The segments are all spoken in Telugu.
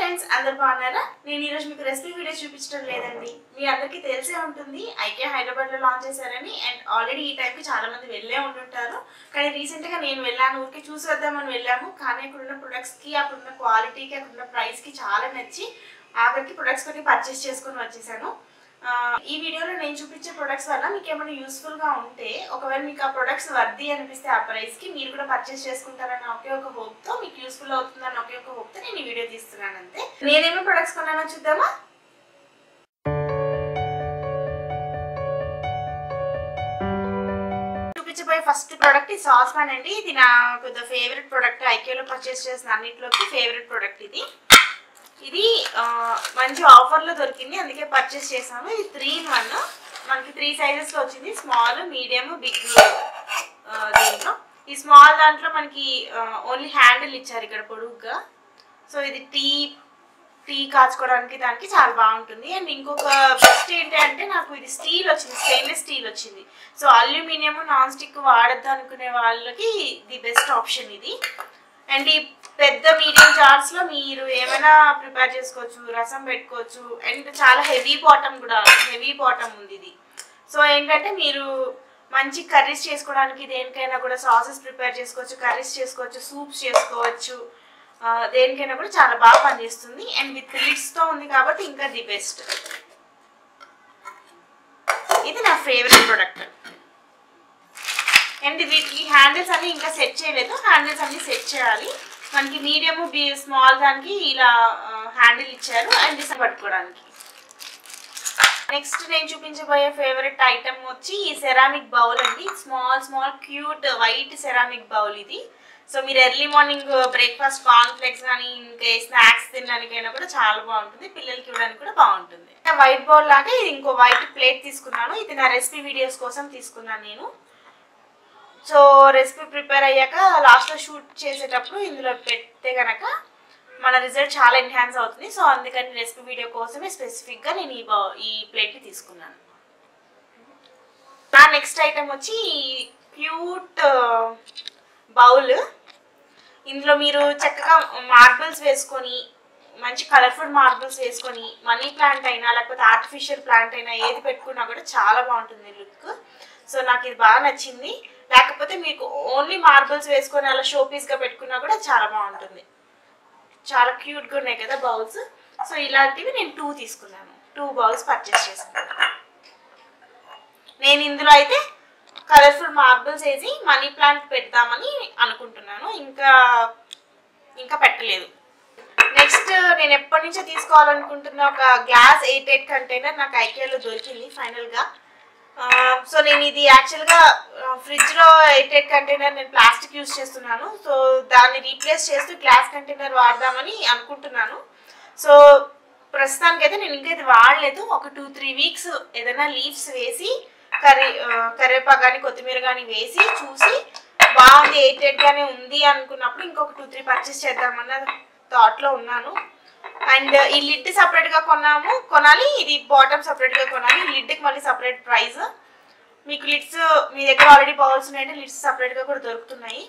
ఫ్రెండ్స్ అందరు బాగున్నారా నేను ఈరోజు మీకు రెసిపీ వీడియో చూపించడం లేదండి మీ అందరికీ తెలిసే ఉంటుంది ఐకే హైదరాబాద్ లో లాంచ్ చేశారని అండ్ ఆల్రెడీ ఈ టైంకి చాలా మంది వెళ్ళే ఉంటుంటారు కానీ రీసెంట్ గా నేను వెళ్ళాను ఊరికి చూసి వద్దామని వెళ్ళాము కానీ అక్కడ ఉన్న ప్రొడక్ట్స్ కి అక్కడ ఉన్న క్వాలిటీకి అక్కడ ఉన్న ప్రైస్ కి చాలా నచ్చి ఆఖరికి ప్రొడక్ట్స్ కొన్ని పర్చేస్ చేసుకొని వచ్చేసాను ఆ, ఈ వీడియోలో నేను చూపించే ప్రొడక్ట్స్ వల్ల మీకు ఏమైనా యూస్ఫుల్ గా ఉంటే ఒకవేళ మీకు ఆ ప్రొడక్ట్స్ వర్ది అనిపిస్తే ఆ ప్రైస్ కి మీరు కూడా పర్చేస్ చేసుకుంటారన్న ఒకే ఒక హోప్ తో మీకు యూస్ఫుల్ అవుతుందన్న ఒకే ఒక హోప్ తో నేను ఈ వీడియో తీస్తున్నాను అంతే నేనేమేమి ప్రొడక్ట్స్ కొన్నానో చూద్దామా చూపించబోయే ఫస్ట్ ప్రోడక్ట్ ఈ సాస్ పాన్ అండి ఇది నాకు ద ఫేవరెట్ ప్రోడక్ట్ ఐకేలో పర్చేస్ చేసిన అన్నింటిలోకి ఫేవరెట్ ప్రోడక్ట్ ఇది ఇది ఆ, మంచి ఆఫర్లో దొరికింది అందుకే పర్చేస్ చేశాను ఇది త్రీ ఇన్ వన్ మనకి త్రీ సైజెస్లో వచ్చింది స్మాల్ మీడియం బిగ్ దీంట్లో ఈ స్మాల్ దాంట్లో మనకి ఓన్లీ హ్యాండిల్ ఇచ్చారు ఇక్కడ పొడుగ్గా సో ఇది టీ టీ కాచుకోవడానికి దానికి చాలా బాగుంటుంది అండ్ ఇంకొక బెస్ట్ ఏంటి అంటే నాకు ఇది స్టీల్ వచ్చింది స్టెయిన్లెస్ స్టీల్ వచ్చింది సో అల్యూమినియం నాన్ స్టిక్ వాడద్దు అనుకునే వాళ్ళకి ది బెస్ట్ ఆప్షన్ ఇది అండ్ ఈ పెద్ద మీడియం జార్స్ లో మీరు ఏమైనా ప్రిపేర్ చేసుకోవచ్చు రసం పెట్టుకోవచ్చు అండ్ చాలా హెవీ బాటమ్ కూడా హెవీ బాటమ్ ఉంది ఇది సో ఏంటంటే మీరు మంచి కర్రీస్ చేసుకోవడానికి దేనికైనా కూడా సాసెస్ ప్రిపేర్ చేసుకోవచ్చు కర్రీస్ చేసుకోవచ్చు సూప్స్ చేసుకోవచ్చు ఆ, దేనికైనా కూడా చాలా బాగా పనిచేస్తుంది అండ్ విత్ లిడ్స్తో ఉంది కాబట్టి ఇంకా ది బెస్ట్ ఇది నా ఫేవరెట్ ప్రోడక్ట్ అండ్ వీటికి హ్యాండిల్స్ అన్ని ఇంకా సెట్ చేయలేదు హ్యాండిల్స్ అన్ని సెట్ చేయాలి మనకి మీడియం బి స్మాల్ దానికి ఇలా హ్యాండిల్ ఇచ్చారు అండ్ ఇది పట్టుకోవడానికి నెక్స్ట్ నేను చూపించబోయే ఫేవరెట్ ఐటమ్ వచ్చి ఈ సెరామిక్ బౌల్ అండి small small cute white ceramic bowl ఇది సో మీరు early morning breakfast corn flakes కానీ ఇంకా స్నాక్స్ తినడానికైనా కూడా చాలా బాగుంటుంది పిల్లలకి ఇవ్వడానికి కూడా బాగుంటుంది వైట్ బౌల్ లాగా ఇది ఇంకో వైట్ ప్లేట్ తీసుకున్నాను ఇది నా రెసిపీ వీడియోస్ కోసం తీసుకున్నాను నేను సో రెసిపీ ప్రిపేర్ అయ్యాక లాస్ట్లో షూట్ చేసేటప్పుడు ఇందులో పెడితే కనుక మన రిజల్ట్ చాలా ఎన్హాన్స్ అవుతుంది సో అందుకని రెసిపీ వీడియో కోసమే స్పెసిఫిక్గా నేను ఈ బౌ ఈ ప్లేట్ని తీసుకున్నాను నా నెక్స్ట్ ఐటమ్ వచ్చి క్యూట్ బౌల్ ఇందులో మీరు చక్కగా మార్బుల్స్ వేసుకొని మంచి కలర్ఫుల్ మార్బుల్స్ వేసుకొని మనీ ప్లాంట్ అయినా లేకపోతే ఆర్టిఫిషియల్ ప్లాంట్ అయినా ఏది పెట్టుకున్నా కూడా చాలా బాగుంటుంది లుక్ సో నాకు ఇది బాగా నచ్చింది లేకపోతే మీకు ఓన్లీ మార్బుల్స్ వేసుకొని అలా షో పీస్గా పెట్టుకున్నా కూడా చాలా బాగుంటుంది చాలా క్యూట్గా ఉన్నాయి కదా బౌల్స్ సో ఇలాంటివి నేను టూ తీసుకున్నాను టూ బౌల్స్ పర్చేస్ చేసుకున్నాను నేను ఇందులో అయితే కలర్ఫుల్ మార్బుల్స్ వేసి మనీ ప్లాంట్ పెడదామని అనుకుంటున్నాను ఇంకా ఇంకా పెట్టలేదు నెక్స్ట్ నేను ఎప్పటి నుంచో తీసుకోవాలనుకుంటున్న ఒక గ్లాస్ ఎయిట్ ఎయిట్ కంటైనర్ నాకు ఐకేలో దొరికింది ఫైనల్గా సో నేను ఇది యాక్చువల్గా ఫ్రిడ్జ్లో ఎయిట్ ఎయిట్ కంటైనర్ నేను ప్లాస్టిక్ యూస్ చేస్తున్నాను సో దాన్ని రీప్లేస్ చేస్తూ గ్లాస్ కంటైనర్ వాడదామని అనుకుంటున్నాను సో ప్రస్తుతానికైతే నేను ఇంకా ఇది వాడలేదు ఒక టూ త్రీ వీక్స్ ఏదైనా లీవ్స్ వేసి కర్రీ కరివేపాకు కానీ కొత్తిమీర కానీ వేసి చూసి బాగుంది ఎయిట్ ఎయిట్గానే ఉంది అనుకున్నప్పుడు ఇంకొక టూ త్రీ పర్చేస్ చేద్దామన్న థాట్లో ఉన్నాను అండ్ ఈ లిడ్ సపరేట్గా కొన్నాము కొనాలి ఇది బాటమ్ సపరేట్గా కొనాలి లిడ్కి మళ్ళీ సపరేట్ ప్రైస్ మీకు లిడ్స్ మీ దగ్గర ఆల్రెడీ బౌల్స్ ఉన్నాయంటే లిడ్స్ సపరేట్గా కూడా దొరుకుతున్నాయి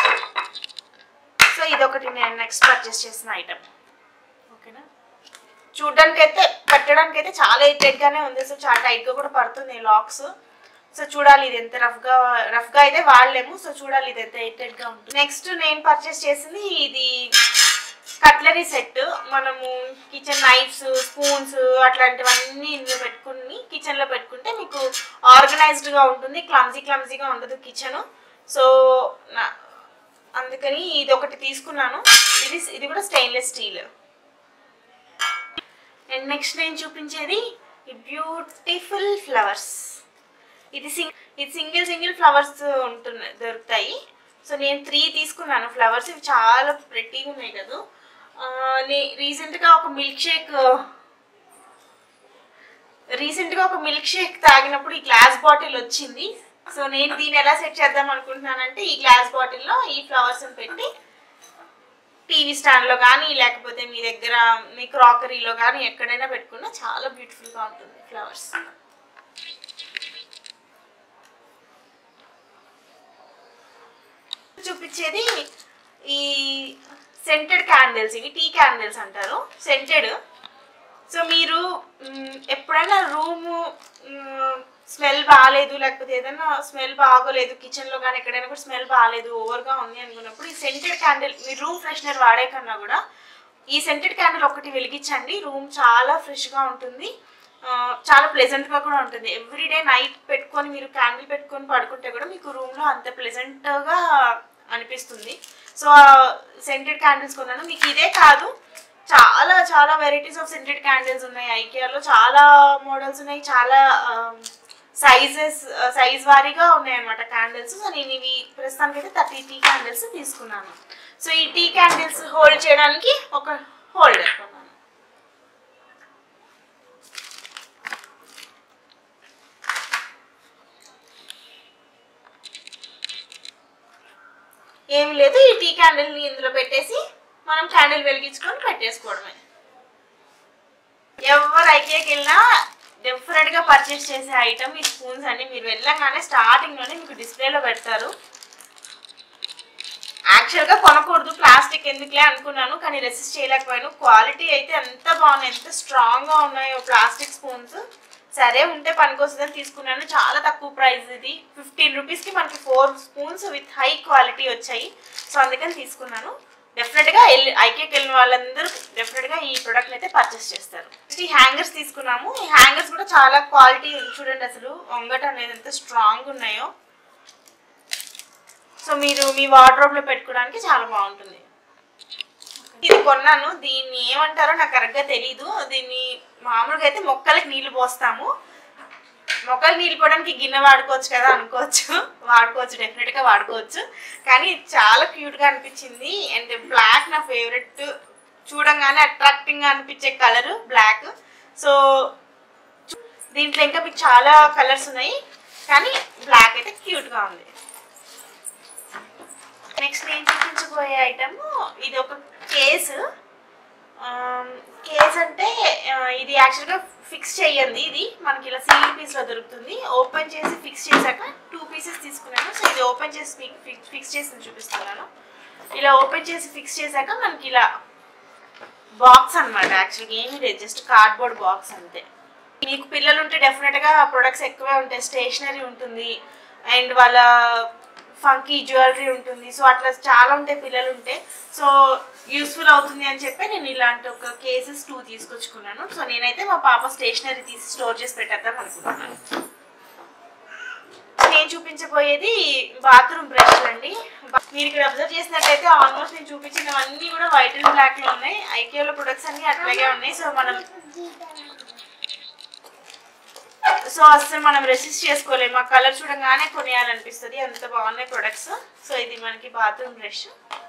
సో ఇది ఒకటి నేను నెక్స్ట్ పర్చేస్ చేసిన ఐటమ్ ఓకేనా చూడడానికి అయితే పెట్టడానికి అయితే చాలా ఎయిటెడ్గానే ఉంది సో చాలా టైట్గా కూడా పడుతుంది లాక్స్ సో చూడాలి ఇది ఎంత రఫ్గా రఫ్గా అయితే వాడలేము సో చూడాలి ఇది ఎంత ఎయిటెడ్గా ఉంటుంది నెక్స్ట్ నేను పర్చేస్ చేసింది ఇది కట్లరీ సెట్ మనము కిచెన్ నైఫ్స్ స్పూన్స్ అట్లాంటివన్నీ ఇందులో పెట్టుకుని కిచెన్లో పెట్టుకుంటే మీకు ఆర్గనైజ్డ్గా ఉంటుంది క్లమ్జీ క్లమ్జీగా ఉండదు కిచెన్ సో నా- అందుకని ఇది ఒకటి తీసుకున్నాను ఇది ఇది కూడా స్టెయిన్లెస్ స్టీల్ అండ్ నెక్స్ట్ నేను చూపించేది ఈ బ్యూటిఫుల్ ఫ్లవర్స్ ఇది సింగ్ ఇది సింగిల్ సింగిల్ ఫ్లవర్స్ ఉంటున్నాయి దొరుకుతాయి సో నేను త్రీ తీసుకున్నాను ఫ్లవర్స్ ఇవి చాలా ప్రెట్టీగా ఉన్నాయి కదా ఆ, నే రీసెంట్గా ఒక మిల్క్ షేక్ రీసెంట్గా ఒక మిల్క్ షేక్ తాగినప్పుడు ఈ గ్లాస్ బాటిల్ వచ్చింది సో నేను దీన్ని ఎలా సెట్ చేద్దాం అనుకుంటున్నానంటే ఈ గ్లాస్ బాటిల్లో ఈ ఫ్లవర్స్ పెట్టి టీవీ స్టాండ్లో కానీ లేకపోతే మీ దగ్గర మీ క్రాకరీలో కానీ ఎక్కడైనా పెట్టుకున్నా చాలా బ్యూటిఫుల్గా ఉంటుంది ఫ్లవర్స్ చూపించేది ఈ సెంటెడ్ క్యాండిల్స్ ఇవి టీ క్యాండిల్స్ అంటారు సెంటెడ్ సో మీరు మ్, ఎప్పుడైనా రూము స్మెల్ బాగాలేదు లేకపోతే ఏదైనా స్మెల్ బాగోలేదు కిచెన్లో కానీ ఎక్కడైనా కూడా స్మెల్ బాగాలేదు ఓవర్గా ఉంది అనుకున్నప్పుడు ఈ సెంటెడ్ క్యాండిల్ మీరు రూమ్ ఫ్రెషనర్ వాడే కన్నా కూడా ఈ సెంటెడ్ క్యాండిల్ ఒకటి వెలిగించండి రూమ్ చాలా ఫ్రెష్గా ఉంటుంది ఆ, చాలా ప్లెజెంట్గా కూడా ఉంటుంది ఎవ్రీడే నైట్ పెట్టుకొని మీరు క్యాండిల్ పెట్టుకొని పడుకుంటే కూడా మీకు రూమ్లో అంత ప్లెజెంట్గా అనిపిస్తుంది సో సెంటెడ్ క్యాండిల్స్ కొన్నాను మీకు ఇదే కాదు చాలా చాలా వెరైటీస్ ఆఫ్ సెంటెడ్ క్యాండిల్స్ ఉన్నాయి ఐకియాలో చాలా మోడల్స్ ఉన్నాయి చాలా సైజెస్ సైజ్ వారీగా ఉన్నాయి అనమాట క్యాండిల్స్ సో నేను ఇవి ప్రస్తుతానికి అయితే థర్టీ టీ క్యాండిల్స్ తీసుకున్నాను సో ఈ టీ క్యాండిల్స్ హోల్డ్ చేయడానికి ఒక హోల్డర్ కొన్నాను ఏమి లేదు ఈ టీ క్యాండిల్ని ఇందులో పెట్టేసి మనం క్యాండిల్ వెలిగించుకొని పెట్టేసుకోవడమే ఎవరు ఐకేకి వెళ్ళినా డెఫినెట్ గా పర్చేస్ చేసే ఐటమ్ ఈ స్పూన్స్ అండి మీరు వెళ్ళగానే స్టార్టింగ్ లోనే మీకు డిస్ప్లేలో పెడతారు యాక్చువల్ గా కొనకూడదు ప్లాస్టిక్ ఎందుకులే అనుకున్నాను కానీ రెసిస్ట్ చేయలేకపోయాను క్వాలిటీ అయితే ఎంత బాగున్నాయి ఎంత స్ట్రాంగ్ గా ఉన్నాయో ప్లాస్టిక్ స్పూన్స్ సరే ఉంటే పనికొస్తుందని తీసుకున్నాను చాలా తక్కువ ప్రైస్ ఇది ఫిఫ్టీన్ రూపీస్ కి మనకి four spoons with high quality వచ్చాయి సో అందుకని తీసుకున్నాను డెఫినెట్ గా వెళ్ళి ఐకేకి వెళ్ళిన వాళ్ళందరూ డెఫినెట్ గా ఈ ప్రోడక్ట్ అయితే పర్చేస్ చేస్తారు ఈ హ్యాంగర్స్ తీసుకున్నాము ఈ హ్యాంగర్స్ కూడా చాలా క్వాలిటీ చూడండి అసలు వంగట అనేది ఎంత స్ట్రాంగ్ ఉన్నాయో సో మీరు మీ వార్డ్రోబ్ లో పెట్టుకోవడానికి చాలా బాగుంటుంది ఇది కొన్నాను దీన్ని ఏమంటారో నాకు కరెక్ట్గా తెలీదు దీన్ని మామూలుగా అయితే మొక్కలకి నీళ్లు పోస్తాము మొక్కలు నీళ్ళు పోవడానికి గిన్నె వాడుకోవచ్చు కదా అనుకోవచ్చు వాడుకోవచ్చు డెఫినెట్ గా వాడుకోవచ్చు కానీ చాలా క్యూట్ గా అనిపించింది అండ్ బ్లాక్ నా ఫేవరెట్ చూడంగానే అట్రాక్టింగ్ గా అనిపించే కలర్ బ్లాక్ సో దీంట్లో ఇంకా మీకు చాలా కలర్స్ ఉన్నాయి కానీ బ్లాక్ అయితే క్యూట్ గా ఉంది నెక్స్ట్ నేను చూపించబోయే ఐటమ్ ఇది ఒక కేసు కేస్ అంటే ఆ, ఇది యాక్చువల్గా ఫిక్స్ చేయండి ఇది మనకి ఇలా సింగిల్ పీస్లో దొరుకుతుంది ఓపెన్ చేసి ఫిక్స్ చేశాక టూ పీసెస్ తీసుకున్నాను సో ఇది ఓపెన్ చేసి ఫిక్- ఫిక్స్ చేసి చూపిస్తున్నాను ఇలా ఓపెన్ చేసి ఫిక్స్ చేశాక మనకి ఇలా బాక్స్ అన్నమాట యాక్చువల్గా ఏమీ లేదు జస్ట్ కార్డ్బోర్డ్ బాక్స్ అంతే మీకు పిల్లలు ఉంటే డెఫినెట్గా ప్రొడక్ట్స్ ఎక్కువే ఉంటాయి స్టేషనరీ ఉంటుంది అండ్ వాళ్ళ ఫంకీ జ్యువెలరీ ఉంటుంది సో అట్లా చాలా ఉంటాయి పిల్లలు ఉంటే సో యూస్ఫుల్ అవుతుంది అని చెప్పి నేను ఇలాంటి ఒక కేసెస్ టూ తీసుకొచ్చుకున్నాను సో నేనైతే మా పాప స్టేషనరీ తీసి స్టోర్ చేసి పెట్టేద్దాం అనుకుంటున్నాను నేను చూపించబోయేది బాత్రూమ్ బ్రష్ అండి మీరు ఇక్కడ అబ్జర్వ్ చేసినట్టయితే ఆల్మోస్ట్ నేను చూపించినవన్నీ కూడా వైట్ అండ్ బ్లాక్ లో ఉన్నాయి ఐకేలో ప్రొడక్ట్స్ అన్ని అట్లాగే ఉన్నాయి సో మనం సో అసలు మనం రెసిస్ట్ చేసుకోలేము ఆ కలర్ చూడగానే కొనేయాలనిపిస్తుంది అంత బాగున్నాయి ప్రొడక్ట్స్ సో ఇది మనకి బాత్రూమ్ బ్రష్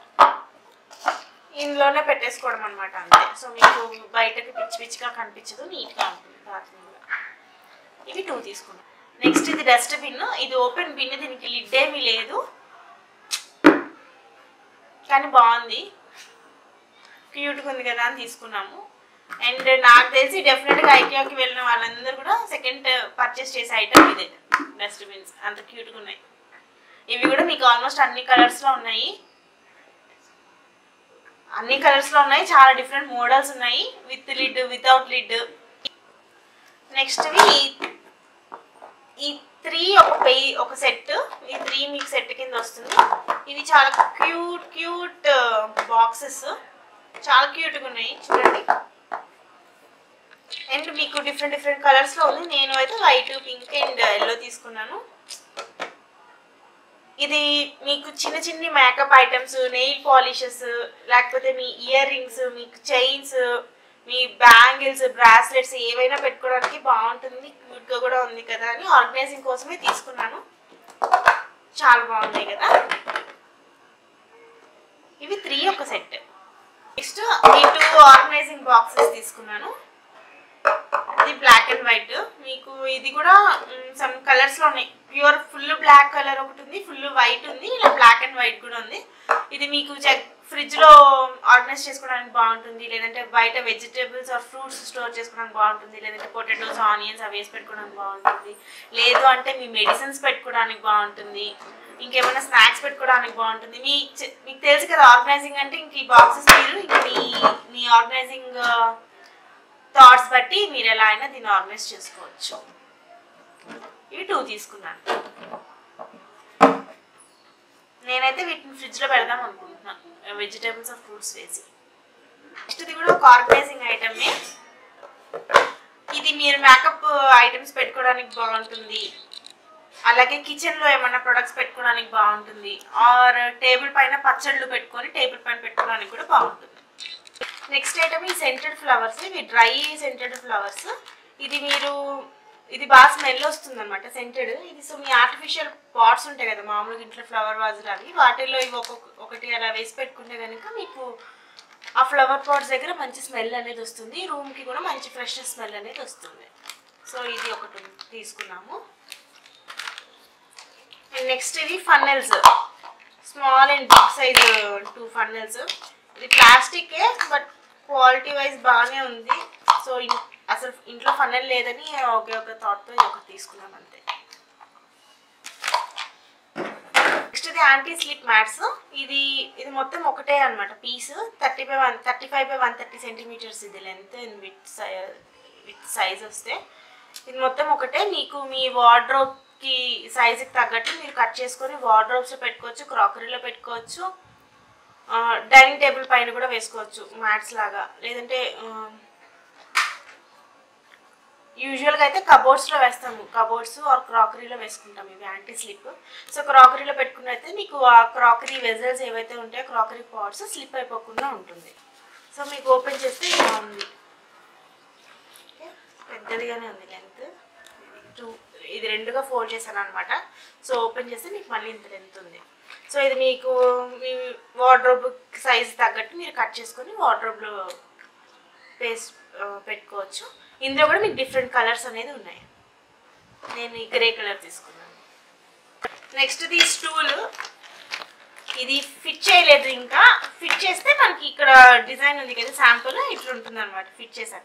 ఇందులోనే పెట్టేసుకోవడం అనమాట అంతే సో మీకు బయటకి పిచ్చి పిచ్చిగా కనిపించదు నీట్గా ఉంటుంది బాత్రూమ్లో ఇవి టూ తీసుకున్నాం నెక్స్ట్ ఇది డస్ట్ బిన్ ఇది ఓపెన్ బిన్ దీనికి లిడ్ ఏమీ లేదు కానీ బాగుంది క్యూట్గా ఉంది కదా అని తీసుకున్నాము అండ్ నాకు తెలిసి డెఫినెట్గా ఐకియాకి వెళ్ళిన వాళ్ళందరూ కూడా సెకండ్ పర్చేస్ చేసే ఐటమ్ ఇదే డస్ట్బిన్స్ అంత క్యూట్గా ఉన్నాయి ఇవి కూడా మీకు ఆల్మోస్ట్ అన్ని కలర్స్లో ఉన్నాయి అన్ని కలర్స్లో ఉన్నాయి చాలా డిఫరెంట్ మోడల్స్ ఉన్నాయి with lid without lid next ఈ త్రీ ఒక పెయి ఒక సెట్ ఈ త్రీ మీకు సెట్ కింద వస్తుంది ఇవి చాలా క్యూట్ క్యూట్ బాక్సెస్ చాలా క్యూట్గా ఉన్నాయి చూడండి అండ్ మీకు డిఫరెంట్ డిఫరెంట్ కలర్స్లో ఉంది నేను అయితే వైట్ పింక్ అండ్ ఎల్లో తీసుకున్నాను ఇది మీకు చిన్న చిన్న మేకప్ ఐటమ్స్ నెయిల్ పాలిషెస్ లేకపోతే మీ ఇయర్ రింగ్స్ మీకు చైన్స్ మీ బ్యాంగిల్స్ బ్రాస్లెట్స్ ఏవైనా పెట్టుకోవడానికి బాగుంటుంది క్యూట్గా కూడా ఉంది కదా అని ఆర్గనైజింగ్ కోసమే తీసుకున్నాను చాలా బాగున్నాయి కదా ఇవి త్రీ ఒక సెట్ నెక్స్ట్ ఈ టూ ఆర్గనైజింగ్ బాక్సెస్ తీసుకున్నాను ఇది బ్లాక్ అండ్ వైట్ మీకు ఇది కూడా సమ్ కలర్స్ లో ఉన్నాయి ప్యూర్ ఫుల్ బ్లాక్ కలర్ ఒకటి ఉంది ఫుల్ వైట్ ఉంది ఇలా బ్లాక్ అండ్ వైట్ కూడా ఉంది ఇది మీకు ఫ్రిడ్జ్ లో ఆర్గనైజ్ చేసుకోవడానికి బాగుంటుంది లేదంటే బయట వెజిటేబుల్స్ ఆర్ ఫ్రూట్స్ స్టోర్ చేసుకోవడానికి బాగుంటుంది లేదంటే పొటాటోస్ ఆనియన్స్ అవి వేసి పెట్టుకోవడానికి బాగుంటుంది లేదు అంటే మీ మెడిసిన్స్ పెట్టుకోవడానికి బాగుంటుంది ఇంకేమైనా స్నాక్స్ పెట్టుకోవడానికి బాగుంటుంది మీ చె- మీకు తెలుసు కదా ఆర్గనైజింగ్ అంటే ఇంక ఈ బాక్సెస్ మీరు ఇంక మీ మీ ఆర్గనైజింగ్ థాట్స్ బట్టి మీరు ఎలా అయినా దీన్ని ఆర్గనైజ్ చేసుకోవచ్చు ఇవి టూ తీసుకున్నాను నేనైతే వీటిని ఫ్రిడ్జ్లో పెడదాం అనుకుంటున్నాను వెజిటేబుల్స్ ఆఫ్ ఫ్రూట్స్ వేసి నెక్స్ట్ ఇది కూడా ఒక ఆర్గనైజింగ్ ఐటమే ఇది మీరు మేకప్ ఐటమ్స్ పెట్టుకోవడానికి బాగుంటుంది అలాగే కిచెన్ లో ఏమైనా ప్రొడక్ట్స్ పెట్టుకోవడానికి బాగుంటుంది ఆర్ టేబుల్ పైన పచ్చళ్ళు పెట్టుకొని టేబుల్ పైన పెట్టుకోవడానికి కూడా బాగుంటుంది నెక్స్ట్ ఐటమ్ ఈ సెంటెడ్ ఫ్లవర్స్ ఇవి డ్రై సెంటెడ్ ఫ్లవర్స్ ఇది మీరు ఇది బాగా స్మెల్ వస్తుంది అనమాట సెంటెడ్ ఇది సో మీ ఆర్టిఫిషియల్ పాట్స్ ఉంటాయి కదా మామూలుగా ఇంట్లో ఫ్లవర్ వాజులు అవి వాటిల్లో ఇవి ఒక్కొక్క ఒకటి అలా వేసి పెట్టుకుంటే కనుక మీకు ఆ ఫ్లవర్ పాట్స్ దగ్గర మంచి స్మెల్ అనేది వస్తుంది రూమ్కి కూడా మంచి ఫ్రెష్ స్మెల్ అనేది వస్తుంది సో ఇది ఒకటి తీసుకున్నాము అండ్ నెక్స్ట్ ఇది funnels small and big size two funnels ఇది ప్లాస్టికే బట్ క్వాలిటీ వైజ్ బాగానే ఉంది సో ఇన్- అసలు ఇంట్లో ఫన్నెల్ లేదని ఒకే ఒక థాట్తో ఇది ఒకటి తీసుకున్నాం అంతే నెక్స్ట్ ఇది యాంటీ స్లిప్ మ్యాట్స్ ఇది ఇది మొత్తం ఒకటే అనమాట piece thirty by one thirty five by one thirty centimetres ఇది length and width width size వస్తే ఇది మొత్తం ఒకటే మీకు మీ వార్డ్రోబ్కి సైజుకి తగ్గట్టు మీరు కట్ చేసుకొని వార్డ్రోబ్స్లో పెట్టుకోవచ్చు క్రాకరీలో పెట్టుకోవచ్చు డైనింగ్ టేబుల్ పైన కూడా వేసుకోవచ్చు మ్యాట్స్ లాగా లేదంటే యూజువల్గా అయితే కబోర్డ్స్లో వేస్తాము కబోర్డ్స్ ఆర్ క్రాకరీలో వేసుకుంటాం ఇవి యాంటీ స్లిప్ సో క్రాకరీలో పెట్టుకున్నైతే మీకు ఆ క్రాకరీ వెజల్స్ ఏవైతే ఉంటాయో క్రాకరీ పాట్స్ స్లిప్ అయిపోకుండా ఉంటుంది సో మీకు ఓపెన్ చేస్తే ఇలా ఉంది ఓకే పెద్దదిగానే ఉంది లెంత్ టూ ఇది రెండుగా ఫోల్డ్ చేశాను అనమాట సో ఓపెన్ చేస్తే మీకు మళ్ళీ ఇంత లెంత్ ఉంది సో ఇది మీకు మీ వార్డ్రోబ్ సైజ్ తగ్గట్టు మీరు కట్ చేసుకొని వార్డ్రోబ్లో పేస్ట్ పెట్టుకోవచ్చు ఇందులో కూడా మీకు డిఫరెంట్ కలర్స్ అనేది ఉన్నాయి నేను ఈ గ్రే కలర్ తీసుకున్నాను నెక్స్ట్ ఇది స్టూల్ ఇది ఫిట్ చేయలేదు ఇంకా ఫిట్ చేస్తే మనకి ఇక్కడ డిజైన్ ఉంది కదా శాంపుల్ ఇట్లా ఉంటుంది అనమాట ఫిట్ చేశాక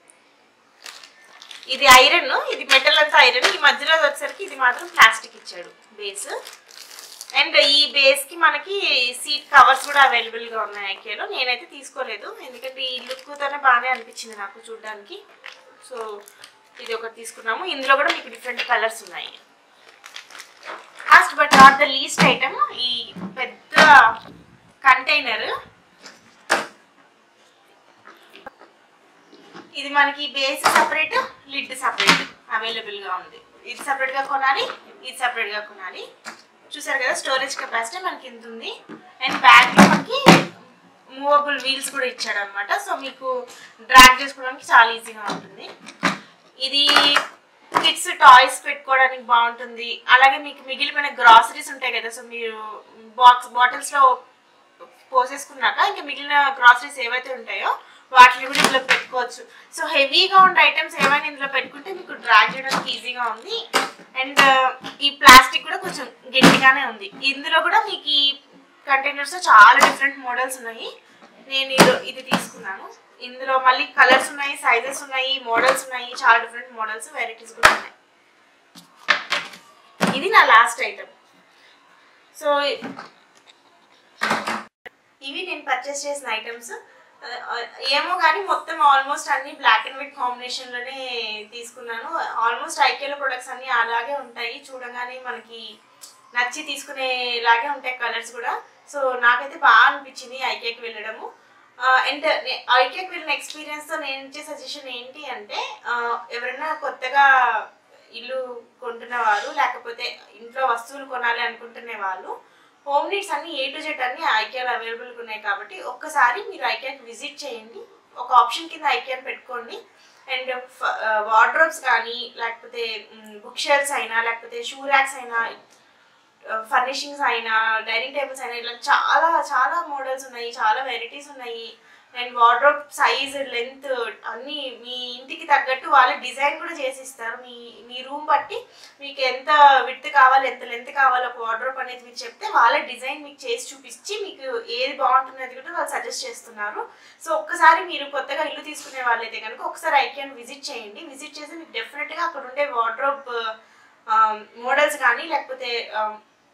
ఇది ఐరన్ ఇది మెటల్ అంతా ఐరన్ ఈ మధ్యలో వచ్చేసరికి ఇది మాత్రం ప్లాస్టిక్ ఇచ్చాడు బేస్ అండ్ ఈ బేస్ కి మనకి సీట్ కవర్స్ కూడా అవైలబుల్ గా ఉన్నాయి ఐకేలో నేనైతే తీసుకోలేదు ఎందుకంటే ఈ లుక్ తోనే బాగానే అనిపించింది నాకు చూడడానికి సో ఇది ఒకటి తీసుకున్నాము ఇందులో కూడా మీకు డిఫరెంట్ కలర్స్ ఉన్నాయి last but not the least item ఈ పెద్ద కంటైనర్ ఇది మనకి base separate lid separate available గా ఉంది ఇది సపరేట్ గా కొనాలి ఇది సపరేట్ గా కొనాలి చూసారు కదా స్టోరేజ్ కెపాసిటీ మనకి ఇంత ఉంది అండ్ బ్యాగ్ లో మనకి మూవబుల్ వీల్స్ కూడా ఇచ్చాడు అనమాట సో మీకు డ్రాగ్ చేసుకోవడానికి చాలా ఈజీగా ఉంటుంది ఇది కిడ్స్ టాయ్స్ పెట్టుకోవడానికి బాగుంటుంది అలాగే మీకు మిగిలిపోయిన గ్రాసరీస్ ఉంటాయి కదా సో మీరు బాక్స్ బాటిల్స్ లో పోసేసుకున్నాక ఇంకా మిగిలిన గ్రాసరీస్ ఏవైతే ఉంటాయో వాటిని కూడా ఇందులో పెట్టుకోవచ్చు సో హెవీగా ఉండే ఐటమ్స్ ఏమైనా ఇందులో పెట్టుకుంటే మీకు డ్రాగ్ చేయడానికి ఈజీగా ఉంది అండ్ ఈ ప్లాస్టిక్ కూడా కొంచెం గట్టిగానే ఉంది ఇందులో కూడా మీకు ఈ కంటైనర్స్ చాలా డిఫరెంట్ మోడల్స్ ఉన్నాయి నేను ఇది- ఇది తీసుకున్నాను ఇందులో మళ్ళీ కలర్స్ ఉన్నాయి సైజెస్ ఉన్నాయి మోడల్స్ ఉన్నాయి చాలా డిఫరెంట్ మోడల్స్ వెరైటీస్ కూడా ఉన్నాయి ఇది నా లాస్ట్ ఐటమ్ సో ఇవి నేను పర్చేస్ చేసిన ఐటమ్స్ ఏమో కానీ మొత్తం ఆల్మోస్ట్ అన్ని బ్లాక్ అండ్ వైట్ కాంబినేషన్లోనే తీసుకున్నాను ఆల్మోస్ట్ ఐకేలో ప్రొడక్ట్స్ అన్ని అలాగే ఉంటాయి చూడగానే మనకి నచ్చి తీసుకునేలాగే ఉంటాయి కలర్స్ కూడా సో నాకైతే బాగా అనిపించింది ఐకేకి వెళ్ళడము అండ్ ఐకేకి వెళ్ళిన ఎక్స్పీరియన్స్తో నేను ఇచ్చే సజెషన్ ఏంటి అంటే ఆ, ఎవరైనా కొత్తగా ఇల్లు కొంటున్న వారు లేకపోతే ఇంట్లో వస్తువులు కొనాలి అనుకుంటునే వాళ్ళు హోమ్ నీడ్స్ అన్ని ఏ టు జెడ్ అన్ని ఐకియాలో అవైలబుల్గా ఉన్నాయి కాబట్టి ఒక్కసారి మీరు ఐకియాకి విజిట్ చేయండి ఒక ఆప్షన్ కింద ఐకియాని పెట్టుకోండి అండ్ వార్డ్రోబ్స్ కానీ లేకపోతే బుక్ షెల్స్ అయినా లేకపోతే షూ ర్యాక్స్ అయినా ఫర్నిషింగ్స్ అయినా డైనింగ్ టేబుల్స్ అయినా ఇట్లా చాలా చాలా మోడల్స్ ఉన్నాయి చాలా వెరైటీస్ ఉన్నాయి అండ్ వార్డ్రోబ్ సైజ్ లెంత్ అన్నీ మీ ఇంటికి తగ్గట్టు వాళ్ళ డిజైన్ కూడా చేసి ఇస్తారు మీ మీ రూమ్ బట్టి మీకు ఎంత విడ్త్ కావాలి ఎంత లెంత్ కావాలి ఒక వార్డ్రోబ్ అనేది మీరు చెప్తే వాళ్ళ డిజైన్ మీకు చేసి చూపించి మీకు ఏది బాగుంటున్నది కూడా వాళ్ళు సజెస్ట్ చేస్తున్నారు సో ఒక్కసారి మీరు కొత్తగా ఇల్లు తీసుకునే వాళ్ళైతే కనుక ఒకసారి ఐకియాన్ విజిట్ చేయండి విజిట్ చేసి మీకు డెఫినెట్గా అక్కడ ఉండే వార్డ్రోబ్ మోడల్స్ కానీ లేకపోతే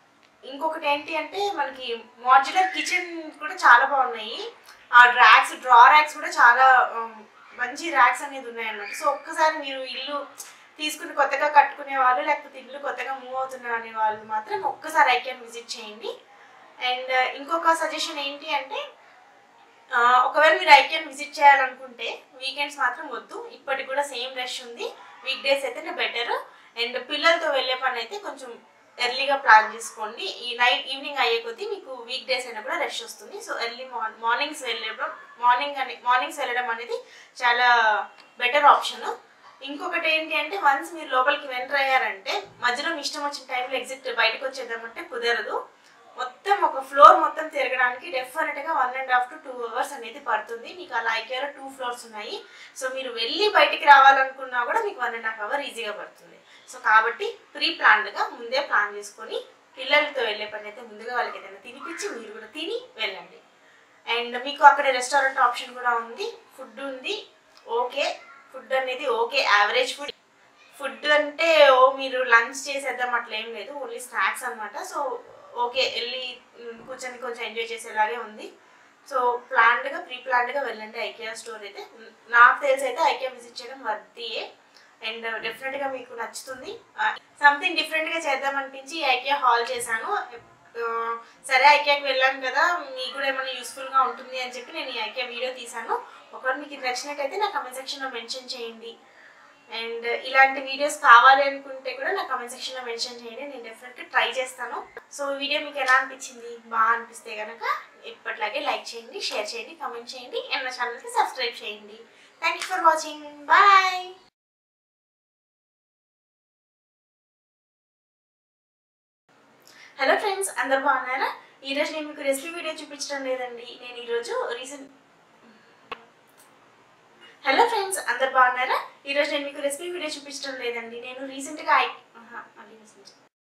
ఇంకొకటి ఏంటి అంటే మనకి మాడ్యులర్ కిచెన్ కూడా చాలా బాగున్నాయి ఆ ర్యాక్స్ డ్రా ర్యాక్స్ కూడా చాలా ఉమ్, మంచి ర్యాక్స్ అనేది ఉన్నాయన్నమాట సో ఒక్కసారి మీరు ఇల్లు తీసుకుని కొత్తగా కట్టుకునే వాళ్ళు లేకపోతే ఇల్లు కొత్తగా మూవ్ అవుతున్నారు అనే వాళ్ళు మాత్రం ఒక్కసారి ఐక్యాన్ విజిట్ చేయండి అండ్ ఇంకొక సజెషన్ ఏంటి అంటే ఆ, ఒకవేళ మీరు ఐక్యాన్ విజిట్ చేయాలనుకుంటే వీకెండ్స్ మాత్రం వద్దు ఇప్పటికి కూడా సేమ్ రష్ ఉంది వీక్ డేస్ అయితేనే బెటర్ అండ్ పిల్లలతో వెళ్ళే పని అయితే కొంచెం ఎర్లీగా ప్లాన్ చేసుకోండి ఈ నైట్ ఈవినింగ్ అయ్యే కొద్దీ మీకు వీక్ డేస్ అయినా కూడా రష్ వస్తుంది సో ఎర్లీ మార్నింగ్ మార్నింగ్స్ వెళ్ళడం మార్నింగ్ అని మార్నింగ్స్ వెళ్ళడం అనేది చాలా బెటర్ ఆప్షన్ ఇంకొకటి ఏంటి అంటే వన్స్ మీరు లోపలికి ఎంటర్ అయ్యారంటే మధ్యలో మీ ఇష్టం వచ్చిన టైంలో ఎగ్జిట్ బయటకు వచ్చేద్దామంటే కుదరదు మొత్తం ఒక ఫ్లోర్ మొత్తం తిరగడానికి డెఫినెట్గా one and half to two hours అనేది పడుతుంది మీకు అలా ఐకేలో టూ ఫ్లోర్స్ ఉన్నాయి సో మీరు వెళ్ళి బయటికి రావాలనుకున్నా కూడా మీకు వన్ అండ్ హాఫ్ అవర్ ఈజీగా పడుతుంది సో కాబట్టి ప్రీ ప్లాన్డ్గా ముందే ప్లాన్ చేసుకొని పిల్లలతో వెళ్ళే పని అయితే ముందుగా వాళ్ళకి ఏదైనా తినిపించి మీరు కూడా తిని వెళ్ళండి అండ్ మీకు అక్కడ రెస్టారెంట్ ఆప్షన్ కూడా ఉంది ఫుడ్ ఉంది ఓకే ఫుడ్ అనేది ఓకే యావరేజ్ ఫుడ్ ఫుడ్ అంటే ఓ మీరు లంచ్ చేసేద్దాం అట్లా ఏం లేదు ఓన్లీ స్నాక్స్ అనమాట సో ఓకే వెళ్ళి మ్, కూర్చొని కొంచెం ఎంజాయ్ చేసేలాగే ఉంది సో ప్లాన్డ్గా ప్రీ ప్లాన్డ్గా వెళ్ళండి ఐకియా స్టోర్ అయితే మ్, నాకు తెలిసి అయితే ఐకియా విజిట్ చేయడం వర్తీయే అండ్ డెఫినెట్గా మీకు నచ్చుతుంది సంథింగ్ డిఫరెంట్గా చేద్దాం అనిపించి ఐకియా హాల్ చేశాను ఆ, సరే ఐకియాకి వెళ్ళాను కదా మీకు కూడా ఏమైనా యూస్ఫుల్గా ఉంటుంది అని చెప్పి నేను ఈ ఐకియా వీడియో తీశాను ఒకవేళ మీకు ఇది నచ్చినట్టయితే నా కమెంట్ సెక్షన్లో మెన్షన్ చేయండి అండ్ ఇలాంటి వీడియోస్ కావాలి అనుకుంటే కూడా నా కమెంట్ సెక్షన్లో మెన్షన్ చేయండి నేను డెఫినెట్గా ట్రై చేస్తాను సో ఈ వీడియో మీకు ఎలా అనిపించింది బాగా అనిపిస్తే కనుక ఇప్పట్లాగే లైక్ చేయండి షేర్ చేయండి కమెంట్ చేయండి అండ్ నా ఛానల్కి సబ్స్క్రైబ్ చేయండి thank you for watching bye hello friends అందరు బాగున్నారా ఈరోజు నేను మీకు రెసిపీ వీడియో చూపించడం లేదండి నేను ఈరోజు రీసెంట్ హలో ఫ్రెండ్స్ అందరు బాగున్నారా ఈరోజు నేను మీకు రెసిపీ వీడియో చూపించడం లేదండి నేను రీసెంట్గా ఐ ఆహా, మళ్ళీ